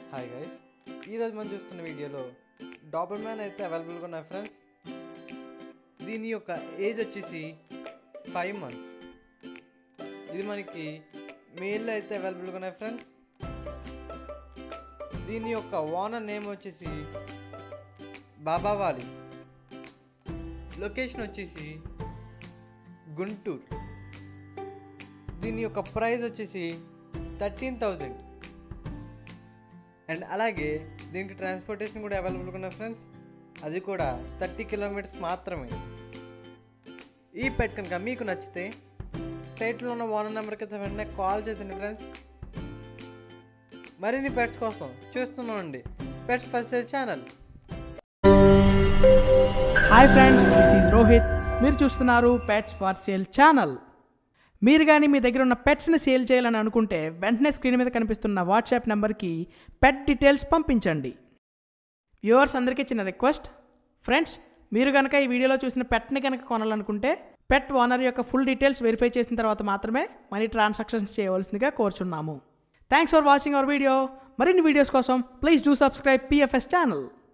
hi guys ఈరోజు మనం చూస్తున్న వీడియోలో డాబర్ మ్యాన్ అయితే అవైలబుల్గా ఉన్నాయి ఫ్రెండ్స్ దీని యొక్క ఏజ్ వచ్చేసి ఫైవ్ మంత్స్ ఇది మనకి మేల్లో అయితే అవైలబుల్గా ఉన్నాయి ఫ్రెండ్స్ దీని యొక్క ఓనర్ నేమ్ వచ్చేసి బాబావాలి లొకేషన్ వచ్చేసి గుంటూరు దీని యొక్క ప్రైస్ వచ్చేసి థర్టీన్ థౌజండ్ అండ్ అలాగే దీనికి ట్రాన్స్పోర్టేషన్ కూడా అవైలబుల్గా ఉన్నాయి ఫ్రెండ్స్ అది కూడా థర్టీ కిలోమీటర్స్ మాత్రమే ఈ పెట్ కనుక మీకు నచ్చితే టైటిల్లో ఉన్న ఓనర్ నెంబర్కి అయితే వెంటనే కాల్ చేసింది ఫ్రెండ్స్ మరిన్ని పెట్స్ కోసం చూస్తున్నామండి pets first channel hi friends this is Rohit మీరు చూస్తున్నారు పెట్స్ ఫర్ సేల్ ఛానల్ మీరు కానీ మీ దగ్గర ఉన్న పెట్స్ని సేల్ చేయాలని అనుకుంటే వెంటనే స్క్రీన్ మీద కనిపిస్తున్న వాట్సాప్ నెంబర్కి పెట్ డీటెయిల్స్ పంపించండి వ్యూవర్స్ అందరికీ చిన్న రిక్వెస్ట్ ఫ్రెండ్స్ మీరు కనుక ఈ వీడియోలో చూసిన పెట్ని కనుక కొనాలనుకుంటే పెట్ ఓనర్ యొక్క ఫుల్ డీటెయిల్స్ వెరిఫై చేసిన తర్వాత మాత్రమే మనీ ట్రాన్సాక్షన్స్ చేయవలసిందిగా కోరుచున్నాము thanks for watching our video మరిన్ని వీడియోస్ కోసం please do subscribe PFS channel